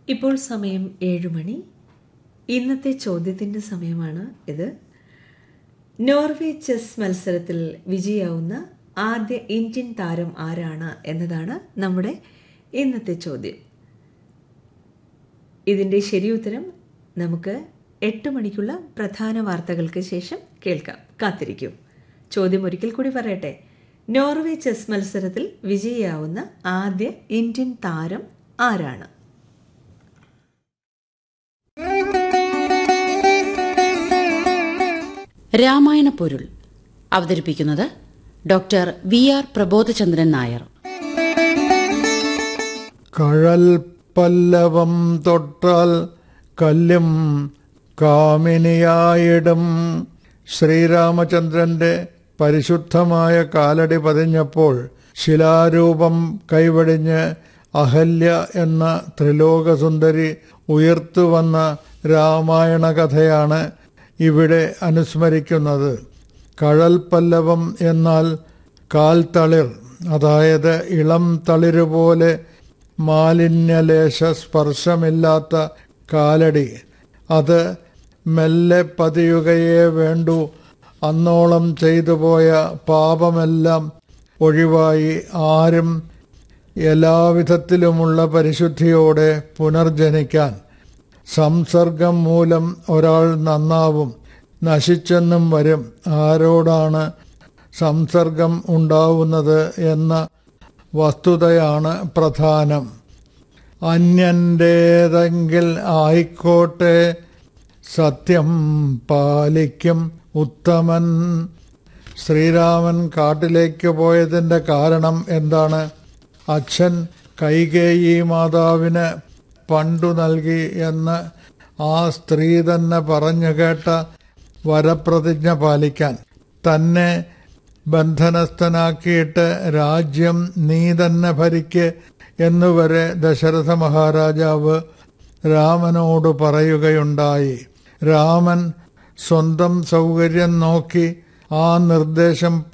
ഇപ്പോൾ സമയം ഏഴ് മണി ഇന്നത്തെ ചോദ്യത്തിൻ്റെ സമയമാണ് ഇത് നോർവേ ചെസ് മത്സരത്തിൽ വിജയാവുന്ന ആദ്യ ഇന്ത്യൻ താരം ആരാണ് എന്നതാണ് നമ്മുടെ ഇന്നത്തെ ചോദ്യം ഇതിൻ്റെ ശരിയുത്തരം നമുക്ക് എട്ട് മണിക്കുള്ള പ്രധാന വാർത്തകൾക്ക് ശേഷം കേൾക്കാം കാത്തിരിക്കും ചോദ്യം ഒരിക്കൽ കൂടി പറയട്ടെ നോർവേ ചെസ് മത്സരത്തിൽ വിജയിയാവുന്ന ആദ്യ ഇന്ത്യൻ താരം ആരാണ് രാമായണ പൊരുൾ അവതരിപ്പിക്കുന്നത് doctor V R Prabodhachandran Nair കഴൽ പല്ലവം തൊട്ടാൽ കല്ലും കാമിനിയായിടും ശ്രീരാമചന്ദ്രന്റെ പരിശുദ്ധമായ കാലടി പതിഞ്ഞപ്പോൾ ശിലാരൂപം കൈവടിഞ്ഞ് അഹല്യ എന്ന ത്രിലോകസുന്ദരി ഉയർത്തുവന്ന രാമായണ കഥയാണ് ഇവിടെ അനുസ്മരിക്കുന്നത് കഴൽ പല്ലവം എന്നാൽ കാൽത്തളിർ അതായത് ഇളം തളിരുപോലെ മാലിന്യലേശ സ്പർശമില്ലാത്ത കാലടി അത് മെല്ലെ പതിയുകയേ വേണ്ടു അന്നോളം ചെയ്തുപോയ പാപമെല്ലാം ഒഴിവായി ആരും എല്ലാവിധത്തിലുമുള്ള പരിശുദ്ധിയോടെ പുനർജനിക്കാൻ സംസർഗം മൂലം ഒരാൾ നന്നാവും നശിച്ചെന്നും വരും ആരോടാണ് സംസർഗം ഉണ്ടാവുന്നത് എന്ന വസ്തുതയാണ് പ്രധാനം അന്യൻ്റേതെങ്കിൽ ആയിക്കോട്ടെ സത്യം പാലിക്കും ഉത്തമൻ ശ്രീരാമൻ കാട്ടിലേക്ക് പോയതിൻ്റെ കാരണം എന്താണ് അച്ഛൻ കൈകേയി മാതാവിന് പണ്ടു നൽകി എന്ന് ആ സ്ത്രീ തന്നെ പറഞ്ഞു കേട്ട വരപ്രതിജ്ഞ പാലിക്കാൻ തന്നെ ബന്ധനസ്ഥനാക്കിയിട്ട് രാജ്യം നീ തന്നെ ഭരിക്ക് എന്നുവരെ ദശരഥ മഹാരാജാവ് രാമനോട് പറയുകയുണ്ടായി രാമൻ സ്വന്തം സൗകര്യം നോക്കി ആ നിർദ്ദേശം